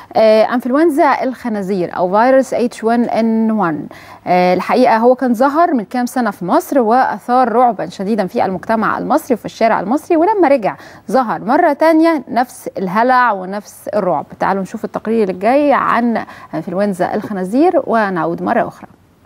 آه، انفلونزا الخنازير او فيروس H1N1 آه، الحقيقه هو كان ظهر من كام سنه في مصر واثار رعبا شديدا في المجتمع المصري وفي الشارع المصري ولما رجع ظهر مره تانية نفس الهلع ونفس الرعب تعالوا نشوف التقرير الجاي عن انفلونزا الخنازير ونعود مره اخرى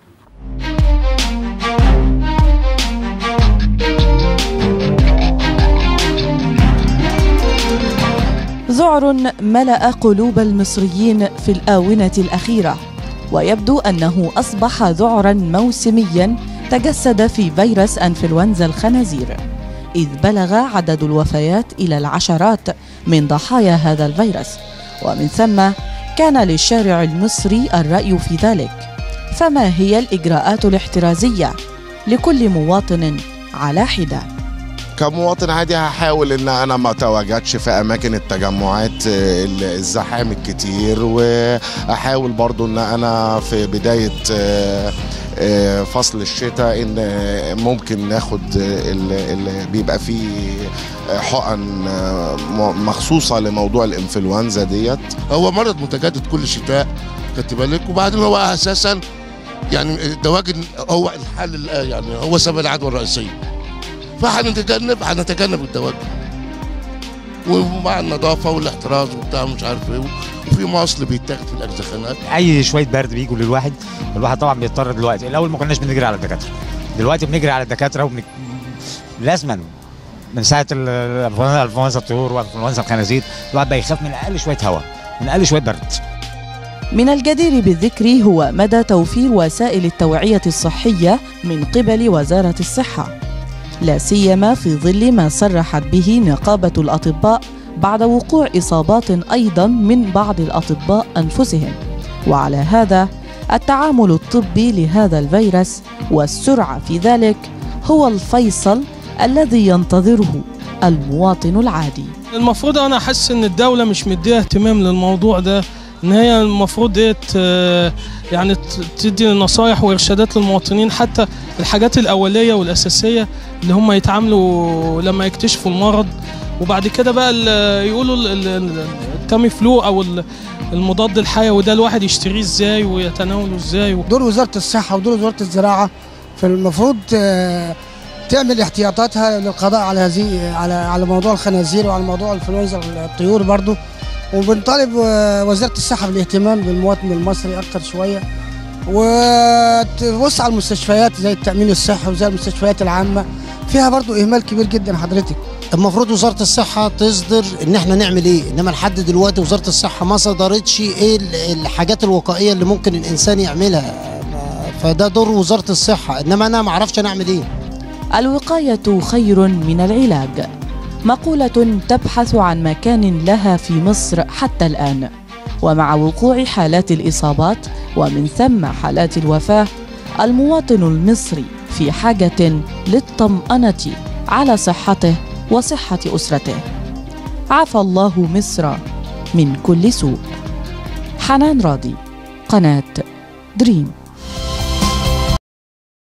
ذعر ملأ قلوب المصريين في الآونة الأخيرة ويبدو أنه أصبح ذعرا موسميا تجسد في فيروس أنفلونزا الخنازير إذ بلغ عدد الوفيات إلى العشرات من ضحايا هذا الفيروس ومن ثم كان للشارع المصري الرأي في ذلك فما هي الإجراءات الاحترازية لكل مواطن على حده كمواطن عادي هحاول ان انا ما اتواجدش في اماكن التجمعات الزحام الكتير واحاول برضو ان انا في بدايه فصل الشتاء ان ممكن ناخد اللي بيبقى فيه حقن مخصوصه لموضوع الانفلونزا ديت هو مرض متجدد كل شتاء خدت بالك وبعدين هو اساسا يعني الدواجن هو الحل يعني هو سبب العدوى الرئيسيه فهنتجنب هنتجنب الدواجن ومع النظافه والاحتراز وبتاع مش عارف ايه وفي مصل بيتاخد في الاجزخانات اي شويه برد بيجوا للواحد الواحد طبعا بيضطر دلوقتي الاول ما كناش بنجري على الدكاتره دلوقتي بنجري على الدكاتره وبن... لازما من ساعه الانفلونزا الطيور وانفلونزا الخنازير الواحد بقى يخاف من اقل شويه هواء من اقل شويه برد من الجدير بالذكر هو مدى توفير وسائل التوعيه الصحيه من قبل وزاره الصحه لا سيما في ظل ما صرحت به نقابة الأطباء بعد وقوع إصابات أيضا من بعض الأطباء أنفسهم وعلى هذا التعامل الطبي لهذا الفيروس والسرعة في ذلك هو الفيصل الذي ينتظره المواطن العادي المفروض أنا أحس إن الدولة مش مديها اهتمام للموضوع ده ان هي المفروض ديت يعني تدي نصايح وارشادات للمواطنين حتى الحاجات الاوليه والاساسيه اللي هم يتعاملوا لما يكتشفوا المرض وبعد كده بقى يقولوا التامي فلو او المضاد الحيوي ده الواحد يشتريه ازاي ويتناوله ازاي دور وزاره الصحه ودور وزاره الزراعه فالمفروض تعمل احتياطاتها للقضاء على هذه على على موضوع الخنازير وعلى موضوع انفلونزا الطيور برضه وبنطالب وزاره الصحه بالاهتمام بالمواطن المصري اكتر شويه وتبص على المستشفيات زي التامين الصحي وزي المستشفيات العامه فيها برضو اهمال كبير جدا حضرتك المفروض وزاره الصحه تصدر ان احنا نعمل ايه انما لحد دلوقتي وزاره الصحه ما صدرتش ايه الحاجات الوقائيه اللي ممكن الانسان يعملها فده دور وزاره الصحه انما انا ما اعرفش انا اعمل ايه الوقايه خير من العلاج مقولة تبحث عن مكان لها في مصر حتى الآن ومع وقوع حالات الإصابات ومن ثم حالات الوفاة المواطن المصري في حاجة للطمأنة على صحته وصحة أسرته عفى الله مصر من كل سوء حنان راضي قناة دريم